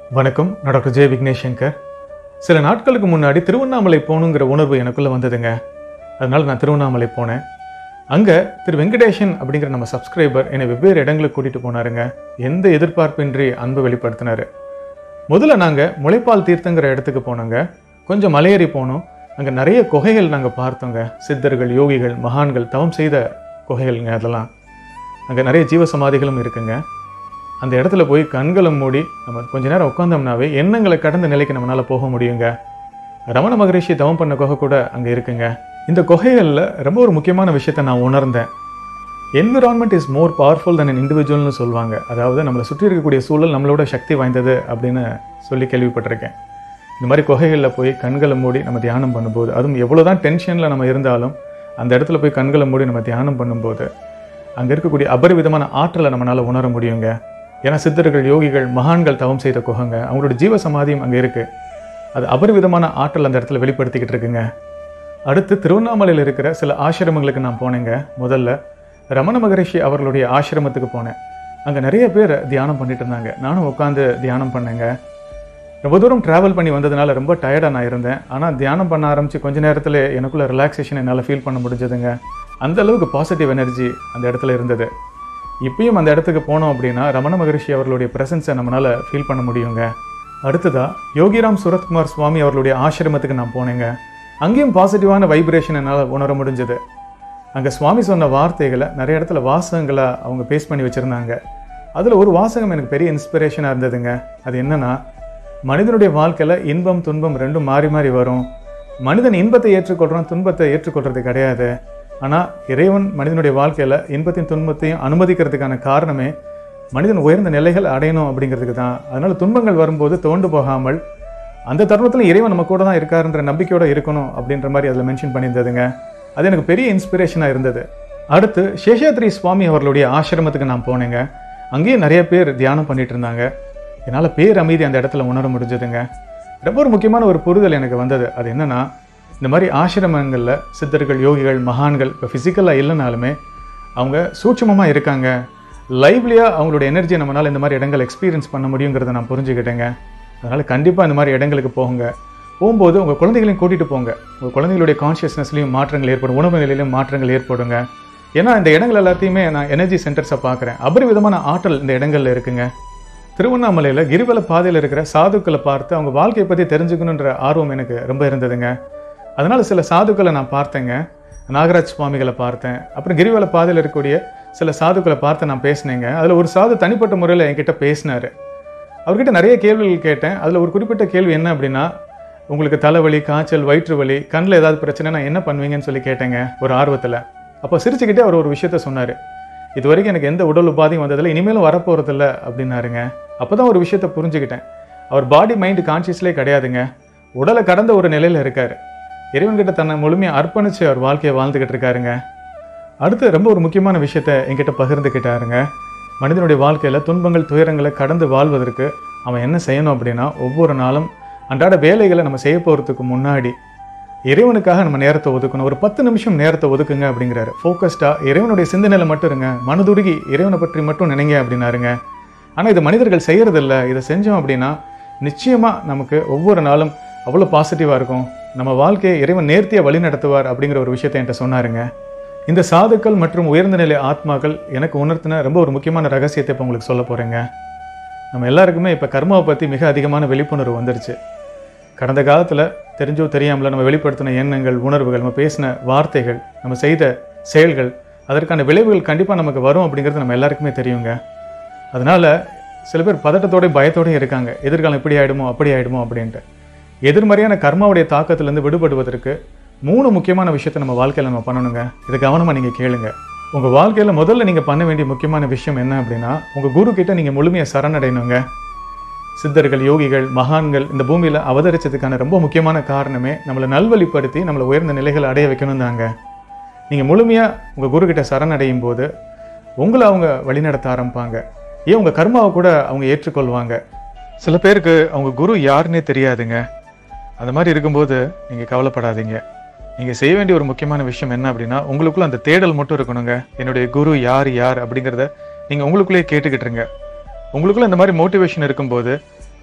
வணக்கம் நான் டாக்டர் ஜெய விக்னேஷ் சங்கர் சில நாட்களுக்கு முன்னாடி திருவண்ணாமலை போகணுங்கிற உணர்வு எனக்குள்ளே வந்ததுங்க அதனால நான் திருவண்ணாமலை போனேன் அங்கே திரு வெங்கடேஷன் அப்படிங்கிற நம்ம சப்ஸ்கிரைபர் என்னை வெவ்வேறு இடங்களுக்கு கூட்டிகிட்டு போனாருங்க எந்த எதிர்பார்ப்பின்றி அன்பு வெளிப்படுத்தினாரு முதல்ல நாங்கள் முளைப்பால் தீர்த்தங்கிற இடத்துக்கு போனோங்க கொஞ்சம் மலையேறி போனோம் அங்கே நிறைய குகைகள் நாங்கள் பார்த்தோங்க சித்தர்கள் யோகிகள் மகான்கள் தவம் செய்த குகைகள்ங்க அதெல்லாம் அங்கே நிறைய ஜீவ சமாதிகளும் இருக்குங்க அந்த இடத்துல போய் கண்களை மூடி நம்ம கொஞ்ச நேரம் உட்காந்தோம்னாவே எண்ணங்களை கடந்த நிலைக்கு நம்மளால போக முடியுங்க ரமண மகரிஷி தவம் பண்ண குகை கூட அங்கே இருக்குங்க இந்த குகைகளில் ரொம்ப ஒரு முக்கியமான விஷயத்தை நான் உணர்ந்தேன் environment is more powerful than an இண்டிவிஜுவல்னு சொல்லுவாங்க அதாவது நம்மளை சுற்றி இருக்கக்கூடிய சூழல் நம்மளோட சக்தி வாய்ந்தது அப்படின்னு சொல்லி கேள்விப்பட்டிருக்கேன் இந்த மாதிரி குகைகளில் போய் கண்களை மூடி நம்ம தியானம் பண்ணும்போது அதுவும் எவ்வளோதான் டென்ஷனில் நம்ம இருந்தாலும் அந்த இடத்துல போய் கண்களை மூடி நம்ம தியானம் பண்ணும்போது அங்கே இருக்கக்கூடிய அபரிவிதமான ஆற்றலை நம்மளால் உணர முடியுங்க ஏன்னா சித்தர்கள் யோகிகள் மகான்கள் தவம் செய்த குகைங்க அவங்களோட ஜீவ சமாதியும் அங்கே இருக்குது அது அபரிவிதமான ஆற்றல் அந்த இடத்துல வெளிப்படுத்திக்கிட்டு இருக்குங்க அடுத்து திருவண்ணாமலையில் இருக்கிற சில ஆசிரமங்களுக்கு நான் போனேங்க முதல்ல ரமண மகரிஷி அவர்களுடைய ஆசிரமத்துக்கு போனேன் அங்கே நிறைய பேர் தியானம் பண்ணிட்டு இருந்தாங்க நானும் உட்காந்து தியானம் பண்ணேங்க ரொம்ப தூரம் ட்ராவல் பண்ணி வந்ததுனால ரொம்ப டயர்டாக நான் இருந்தேன் ஆனால் தியானம் பண்ண ஆரம்பித்து கொஞ்ச நேரத்தில் எனக்குள்ள ரிலாக்ஸேஷன் என்னால் ஃபீல் பண்ண முடிஞ்சதுங்க அந்த அளவுக்கு பாசிட்டிவ் எனர்ஜி அந்த இடத்துல இருந்தது இப்பயும் அந்த இடத்துக்கு போனோம் அப்படின்னா ரமண மகரிஷி அவர்களுடைய ப்ரெசன்ஸை நம்மளால் ஃபீல் பண்ண முடியுங்க அடுத்ததா யோகிராம் சுரத்குமார் சுவாமி அவர்களுடைய ஆசிரமத்துக்கு நான் போனேங்க அங்கேயும் பாசிட்டிவான வைப்ரேஷன் என்னால் உணர முடிஞ்சது அங்கே சுவாமி சொன்ன வார்த்தைகளை நிறைய இடத்துல வாசகங்களை அவங்க பேஸ் பண்ணி வச்சுருந்தாங்க அதில் ஒரு வாசகம் எனக்கு பெரிய இன்ஸ்பிரேஷனாக இருந்ததுங்க அது என்னன்னா மனிதனுடைய வாழ்க்கையில் இன்பம் துன்பம் ரெண்டும் மாறி மாறி வரும் மனிதன் இன்பத்தை ஏற்றுக்கொள்கிறான் துன்பத்தை ஏற்றுக்கொள்றது கிடையாது ஆனால் இறைவன் மனிதனுடைய வாழ்க்கையில் இன்பத்தையும் துன்பத்தையும் அனுமதிக்கிறதுக்கான காரணமே மனிதன் உயர்ந்த நிலைகள் அடையணும் அப்படிங்கிறதுக்கு தான் அதனால் துன்பங்கள் வரும்போது தோண்டு போகாமல் அந்த தருணத்தில் இறைவன் நம்ம கூட தான் இருக்காருன்ற நம்பிக்கையோட இருக்கணும் அப்படின்ற மாதிரி அதில் மென்ஷன் பண்ணியிருந்ததுங்க அது எனக்கு பெரிய இன்ஸ்பிரேஷனாக இருந்தது அடுத்து சேஷாத்ரி சுவாமி அவர்களுடைய ஆசிரமத்துக்கு நான் போனேங்க அங்கேயும் நிறைய பேர் தியானம் பண்ணிட்டு இருந்தாங்க என்னால் பேர் அமைதி அந்த இடத்துல உணர முடிஞ்சதுங்க ரொம்ப ஒரு முக்கியமான ஒரு புரிதல் எனக்கு வந்தது அது என்னன்னா இந்த மாதிரி ஆசிரமங்களில் சித்தர்கள் யோகிகள் மகான்கள் இப்போ ஃபிசிக்கலாக இல்லைனாலுமே அவங்க சூட்சமமாக இருக்காங்க லைவ்லியாக அவங்களோட எனர்ஜியை நம்மளால் இந்த மாதிரி இடங்கள் எக்ஸ்பீரியன்ஸ் பண்ண முடியுங்கிறத நான் புரிஞ்சுக்கிட்டேங்க அதனால் கண்டிப்பாக இந்த மாதிரி இடங்களுக்கு போங்க போகும்போது உங்கள் குழந்தைகளையும் கூட்டிகிட்டு போங்க உங்கள் குழந்தைகளுடைய கான்ஷியஸ்னஸ்லையும் மாற்றங்கள் ஏற்படும் உணவு நிலையிலும் மாற்றங்கள் ஏற்படுங்க ஏன்னா இந்த இடங்கள் எல்லாத்தையுமே நான் எனர்ஜி சென்டர்ஸை பார்க்குறேன் அபரிவிதமான ஆற்றல் இந்த இடங்கள்ல இருக்குங்க திருவண்ணாமலையில் கிரிவல பாதையில் இருக்கிற சாதுக்களை பார்த்து அவங்க வாழ்க்கையை பற்றி தெரிஞ்சுக்கணுன்ற ஆர்வம் எனக்கு ரொம்ப இருந்ததுங்க அதனால சில சாதுக்களை நான் பார்த்தேங்க நாகராஜ் சுவாமிகளை பார்த்தேன் அப்புறம் கிரிவல பாதையில் இருக்கக்கூடிய சில சாதுக்களை பார்த்து நான் பேசினேங்க அதில் ஒரு சாது தனிப்பட்ட முறையில் என்கிட்ட பேசினார் அவர்கிட்ட நிறைய கேள்விகள் கேட்டேன் அதில் ஒரு குறிப்பிட்ட கேள்வி என்ன அப்படின்னா உங்களுக்கு தலைவலி காய்ச்சல் வயிற்று வலி கண்ணில் ஏதாவது பிரச்சனைனா என்ன பண்ணுவீங்கன்னு சொல்லி கேட்டேங்க ஒரு ஆர்வத்தில் அப்போ சிரிச்சுக்கிட்டே அவர் ஒரு விஷயத்த சொன்னார் இது வரைக்கும் எனக்கு எந்த உடல் உபாதையும் வந்ததில்லை இனிமேலும் வரப்போகிறதில்ல அப்படின்னாருங்க அப்போ தான் ஒரு விஷயத்த புரிஞ்சுக்கிட்டேன் அவர் பாடி மைண்டு கான்ஷியஸ்லேயே கிடையாதுங்க உடலை கடந்த ஒரு நிலையில் இருக்கார் இறைவன்கிட்ட தன்னை முழுமையாக அர்ப்பணித்து அவர் வாழ்க்கையை வாழ்ந்துக்கிட்டு இருக்காருங்க அடுத்து ரொம்ப ஒரு முக்கியமான விஷயத்த என்கிட்ட பகிர்ந்துக்கிட்டாருங்க மனிதனுடைய வாழ்க்கையில் துன்பங்கள் துயரங்களை கடந்து வாழ்வதற்கு அவன் என்ன செய்யணும் அப்படின்னா ஒவ்வொரு நாளும் அன்றாட வேலைகளை நம்ம செய்ய போகிறதுக்கு முன்னாடி இறைவனுக்காக நம்ம நேரத்தை ஒதுக்கணும் ஒரு பத்து நிமிஷம் நேரத்தை ஒதுக்குங்க அப்படிங்கிறாரு ஃபோக்கஸ்டாக இறைவனுடைய சிந்தனையில் மட்டும் இருங்க மனதுருகி இறைவனை பற்றி மட்டும் நினைங்க அப்படின்னாருங்க ஆனால் இது மனிதர்கள் செய்யறதில்ல இதை செஞ்சோம் அப்படின்னா நிச்சயமாக நமக்கு ஒவ்வொரு நாளும் அவ்வளோ பாசிட்டிவாக இருக்கும் நம்ம வாழ்க்கையை இறைவன் நேர்த்தியாக வழி நடத்துவார் அப்படிங்கிற ஒரு விஷயத்தை என்கிட்ட சொன்னாருங்க இந்த சாதுக்கள் மற்றும் உயர்ந்த நிலை ஆத்மாக்கள் எனக்கு உணர்த்தின ரொம்ப ஒரு முக்கியமான ரகசியத்தை இப்போ உங்களுக்கு சொல்ல போகிறேங்க நம்ம எல்லாருக்குமே இப்போ கர்மாவை பற்றி மிக அதிகமான விழிப்புணர்வு வந்துருச்சு கடந்த காலத்தில் தெரிஞ்சோ தெரியாமல நம்ம வெளிப்படுத்தின எண்ணங்கள் உணர்வுகள் நம்ம பேசின வார்த்தைகள் நம்ம செய்த செயல்கள் அதற்கான விளைவுகள் கண்டிப்பாக நமக்கு வரும் அப்படிங்கிறது நம்ம எல்லாருக்குமே தெரியுங்க அதனால சில பேர் பதட்டத்தோடய பயத்தோடயும் இருக்காங்க எதிர்காலம் இப்படி ஆயிடுமோ அப்படி ஆயிடுமோ அப்படின்ட்டு எதிர்மறையான கர்மாவுடைய தாக்கத்திலேருந்து விடுபடுவதற்கு மூணு முக்கியமான விஷயத்தை நம்ம வாழ்க்கையில் நம்ம பண்ணணுங்க இதை கவனமாக நீங்கள் கேளுங்க உங்கள் வாழ்க்கையில் முதல்ல நீங்கள் பண்ண வேண்டிய முக்கியமான விஷயம் என்ன அப்படின்னா உங்கள் குரு கிட்ட நீங்கள் முழுமையாக சரணடையணுங்க சித்தர்கள் யோகிகள் மகான்கள் இந்த பூமியில் அவதரிச்சதுக்கான ரொம்ப முக்கியமான காரணமே நம்மளை நல்வழிப்படுத்தி நம்மளை உயர்ந்த நிலைகளை அடைய வைக்கணும் தாங்க நீங்கள் முழுமையாக உங்கள் குரு கிட்ட சரணடையும் போது உங்களை அவங்க வழிநடத்த ஆரம்பிப்பாங்க ஏன் உங்கள் கர்மாவை கூட அவங்க ஏற்றுக்கொள்வாங்க சில பேருக்கு அவங்க குரு யாருன்னே தெரியாதுங்க அந்த மாதிரி இருக்கும்போது நீங்கள் கவலைப்படாதீங்க நீங்கள் செய்ய வேண்டிய ஒரு முக்கியமான விஷயம் என்ன அப்படின்னா உங்களுக்குள்ள அந்த தேடல் மட்டும் இருக்கணுங்க என்னுடைய குரு யார் யார் அப்படிங்கிறத நீங்கள் உங்களுக்குள்ளேயே கேட்டுக்கிட்டுருங்க உங்களுக்குள்ள இந்த மாதிரி மோட்டிவேஷன் இருக்கும்போது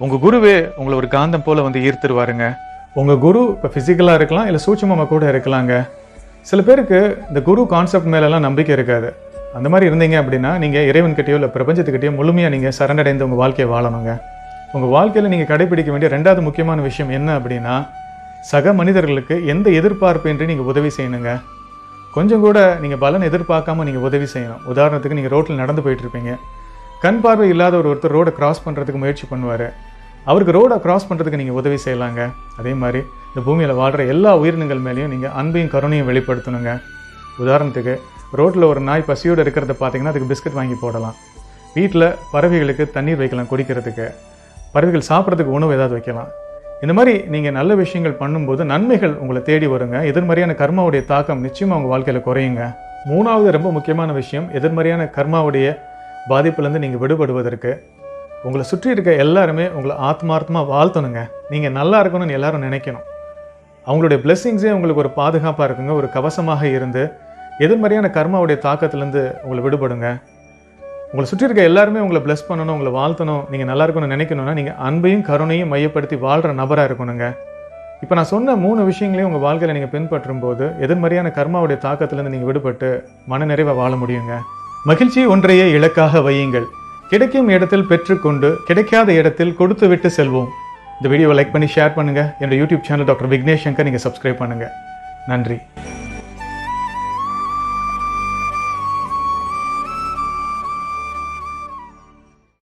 உங்கள் குருவே உங்களை ஒரு காந்தம் போல் வந்து ஈர்த்துருவாருங்க உங்கள் குரு இப்போ ஃபிசிக்கலாக இருக்கலாம் இல்லை சூட்சமமாக கூட இருக்கலாங்க சில பேருக்கு இந்த குரு கான்செப்ட் மேலெல்லாம் நம்பிக்கை இருக்காது அந்த மாதிரி இருந்தீங்க அப்படின்னா நீங்கள் இறைவன்கிட்டயோ இல்லை பிரபஞ்சத்துக்கிட்டயோ முழுமையாக நீங்கள் சரணடைந்து உங்கள் வாழ்க்கையை வாழணுங்க உங்கள் வாழ்க்கையில் நீங்கள் கடைபிடிக்க வேண்டிய ரெண்டாவது முக்கியமான விஷயம் என்ன அப்படின்னா சக மனிதர்களுக்கு எந்த எதிர்பார்ப்பின்றி நீங்கள் உதவி செய்யணுங்க கொஞ்சம் கூட நீங்கள் பலன் எதிர்பார்க்காம நீங்கள் உதவி செய்யணும் உதாரணத்துக்கு நீங்கள் ரோட்டில் நடந்து போயிட்டு இருப்பீங்க கண் பார்வை இல்லாத ஒரு ஒருத்தர் ரோடை கிராஸ் பண்ணுறதுக்கு முயற்சி பண்ணுவார் அவருக்கு ரோடை கிராஸ் பண்ணுறதுக்கு நீங்கள் உதவி செய்யலாங்க அதே மாதிரி இந்த பூமியில் வாழ்கிற எல்லா உயிரினங்கள் மேலேயும் நீங்கள் அன்பையும் கருணையும் வெளிப்படுத்தணுங்க உதாரணத்துக்கு ரோட்டில் ஒரு நாய் பசியோடு இருக்கிறத பார்த்தீங்கன்னா அதுக்கு பிஸ்கட் வாங்கி போடலாம் வீட்டில் பறவைகளுக்கு தண்ணீர் வைக்கலாம் குடிக்கிறதுக்கு பறவைகள் சாப்பிட்றதுக்கு உணவு ஏதாவது வைக்கலாம் இந்த மாதிரி நீங்கள் நல்ல விஷயங்கள் பண்ணும்போது நன்மைகள் உங்களை தேடி வருங்க எதிர்மறையான கர்மாவுடைய தாக்கம் நிச்சயமாக உங்கள் வாழ்க்கையில் குறையுங்க மூணாவது ரொம்ப முக்கியமான விஷயம் எதிர்மறையான கர்மாவுடைய பாதிப்புலேருந்து நீங்கள் விடுபடுவதற்கு உங்களை சுற்றி இருக்க எல்லாருமே உங்களை ஆத்மார்த்தமாக வாழ்த்தணுங்க நீங்கள் நல்லா இருக்கணும்னு எல்லாரும் நினைக்கணும் அவங்களுடைய பிளெஸ்ஸிங்ஸே உங்களுக்கு ஒரு பாதுகாப்பாக இருக்குங்க ஒரு கவசமாக இருந்து எதிர்மறையான கர்மாவுடைய தாக்கத்துலேருந்து உங்களை விடுபடுங்க உங்களை சுற்றி இருக்க எல்லாருமே உங்களை bless பண்ணணும் உங்களை வாழ்த்தணும் நீங்கள் நல்லா இருக்கணும்னு நினைக்கணும்னா நீங்கள் அன்பையும் கருணையும் மையப்படுத்தி வாழ்கிற நபராக இருக்கணுங்க இப்போ நான் சொன்ன மூணு விஷயங்களையும் உங்கள் வாழ்க்கையில் நீங்கள் பின்பற்றும் போது எதிர்மறையான கர்மாவுடைய தாக்கத்திலேருந்து நீங்கள் விடுபட்டு மனநிறைவை வாழ முடியுங்க மகிழ்ச்சி ஒன்றையே இலக்காக வையுங்கள் கிடைக்கும் இடத்தில் பெற்றுக்கொண்டு கிடைக்காத இடத்தில் கொடுத்து விட்டு செல்வோம் இந்த வீடியோவை லைக் பண்ணி ஷேர் பண்ணுங்கள் என்னோட YouTube channel doctor Vignesh Shankar நீங்கள் சப்ஸ்கிரைப் பண்ணுங்கள் நன்றி